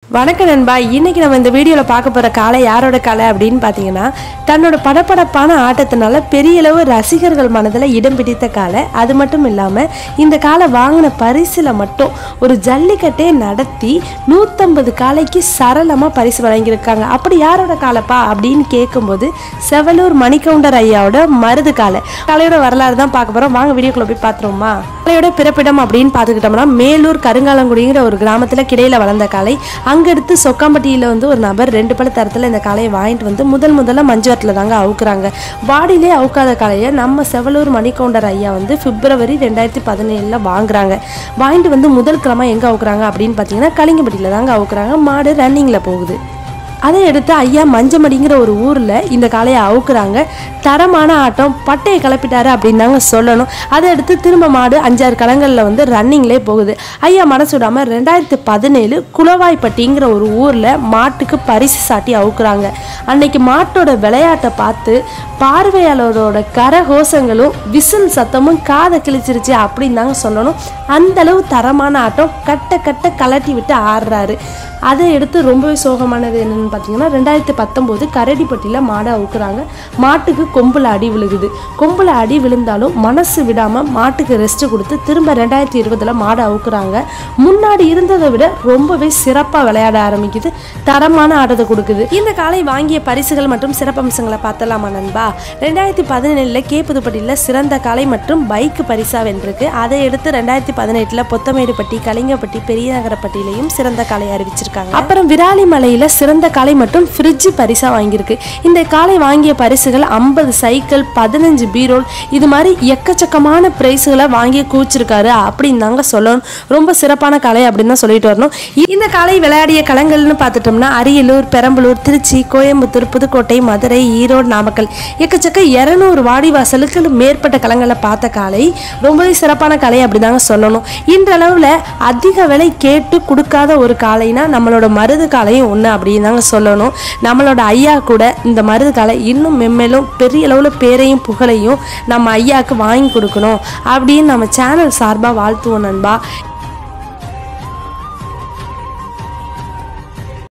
வணக்கம் நண்பா இன்னைக்கு நம்ம இந்த வீடியோவில் பார்க்க போகிற காலை யாரோட காலை அப்படின்னு பார்த்தீங்கன்னா தன்னோட படபடப்பான ஆட்டத்தினால பெரிய அளவு ரசிகர்கள் மனதில் இடம் பிடித்த காலை அது மட்டும் இல்லாமல் இந்த காலை வாங்கின பரிசில் மட்டும் ஒரு ஜல்லிக்கட்டே நடத்தி நூற்றம்பது காலைக்கு சரளமாக பரிசு வழங்கியிருக்காங்க அப்படி யாரோட காலைப்பா அப்படின்னு கேட்கும்போது செவலூர் மணிக்கவுண்டர் ஐயாவோட மருது காலை காலையோட வரலாறு தான் பார்க்க போகிறோம் வாங்க வீடியோக்குள்ள போய் பார்த்துருவோமா காளையோட பிறப்பிடம் அப்படின்னு பார்த்துக்கிட்டோம்னா மேலூர் கருங்காலங்குடிங்கிற ஒரு கிராமத்தில் கிடையில வளர்ந்த காளை அங்கெடுத்து சொக்காம்பட்டியில் வந்து ஒரு நபர் ரெண்டு பல தரத்தில் இந்த காளையை வாங்கிட்டு வந்து முதல் முதல்ல மஞ்சுவரத்தில் தாங்க அவுக்குறாங்க வாடியிலே அவுக்காத காளையை நம்ம செவலூர் மணிக்கவுண்டர் ஐயா வந்து பிப்ரவரி ரெண்டாயிரத்தி பதினேழில் வாங்குறாங்க வாங்கிட்டு வந்து முதல் கிழமை எங்கே அவுக்குறாங்க அப்படின்னு பார்த்தீங்கன்னா கலிங்கப்பட்டியில் தாங்க அவுக்குறாங்க மாடு ரன்னிங்கில் போகுது அதை எடுத்து ஐயா மஞ்சமடிங்கிற ஒரு ஊரில் இந்த காளையை அவுக்குறாங்க தரமான ஆட்டம் பட்டையை கிளப்பிட்டாரு அப்படின்னு தாங்க சொல்லணும் அதை எடுத்து திரும்ப மாடு அஞ்சாறு களங்களில் வந்து ரன்னிங்லேயே போகுது ஐயா மனசு விடாமல் ரெண்டாயிரத்தி பதினேழு குளவாய்ப்பட்டிங்கிற ஒரு ஊரில் மாட்டுக்கு பரிசு சாட்டி அவுக்குறாங்க அன்னைக்கு மாட்டோட விளையாட்டை பார்த்து பார்வையாளரோட கரகோஷங்களும் விசில் சத்தமும் காதை கிழிச்சிருச்சு அப்படின்னு தாங்க சொல்லணும் அந்த அளவு தரமான ஆட்டம் கட்ட கட்ட கலட்டி விட்டு ஆடுறாரு அதை எடுத்து ரொம்பவே சோகமானது என்னன்னு பார்த்தீங்கன்னா ரெண்டாயிரத்தி பத்தொம்போது கரடிப்பட்டியில் மாடை அவுக்குறாங்க மாட்டுக்கு கொம்பில் அடி விழுகுது கொம்பில் அடி விழுந்தாலும் மனசு விடாமல் மாட்டுக்கு ரெஸ்ட் கொடுத்து திரும்ப ரெண்டாயிரத்தி இருபதில் மாடை அவுக்குறாங்க முன்னாடி இருந்ததை விட ரொம்பவே சிறப்பாக விளையாட ஆரம்பிக்குது தரமான ஆட்டத்தை கொடுக்குது இந்த காலை வாங்கிய பரிசுகள் மற்றும் சிறப்பம்சங்களை பார்த்தலாமா நண்பா ரெண்டாயிரத்தி பதினேழில் கேப்புதுப்பட்டியில் சிறந்த காலை மற்றும் பைக் பரிசா வென்றிருக்கு அதை எடுத்து ரெண்டாயிரத்தி பதினெட்டில் பொத்தமேடுப்பட்டி கலிங்கப்பட்டி பெரியநகரப்பட்டியிலையும் சிறந்த காலை அறிவிச்சிருக்காங்க அப்புறம் விராலிமலையில் சிறந்த காலை மற்றும் ஃப்ரிட்ஜ் பரிசா வாங்கியிருக்கு இந்த காலை வாங்கிய பரிசுகள் ஐம்பது சைக்கிள் பதினஞ்சு பீரோல் இது மாதிரி எக்கச்சக்கமான பிரைஸுகளை வாங்கி கூச்சிருக்காரு அப்படின்னு தாங்க சொல்லணும் ரொம்ப சிறப்பான காலை அப்படின்னு தான் சொல்லிட்டு வரணும் இந்த காலை விளையாடிய களங்கள்னு பார்த்துட்டோம்னா அரியலூர் பெரம்பலூர் திருச்சி கோயம்புத்தூர் புதுக்கோட்டை மதுரை ஈரோடு நாமக்கல் எக்கச்சக்க இரநூறு வாடிவாசலுக்கு மேற்பட்ட களங்களை பார்த்த காலை ரொம்பவே சிறப்பான காலை அப்படிதாங்க சொல்லணும் இன்றளவில் அதிக விலை கேட்டு கொடுக்காத ஒரு காலைனா நம்மளோட மருது காலையும் ஒன்று அப்படின்னு தாங்க சொல்லணும் நம்மளோட ஐயா கூட இந்த மருது காலை இன்னும் மென்மேலும் பெரிய அளவில் பேரையும் புகழையும் நம்ம ஐயாவுக்கு வாங்கி கொடுக்கணும் அப்படின்னு நம்ம சேனல் சார்பாக வாழ்த்துவோம் நண்பா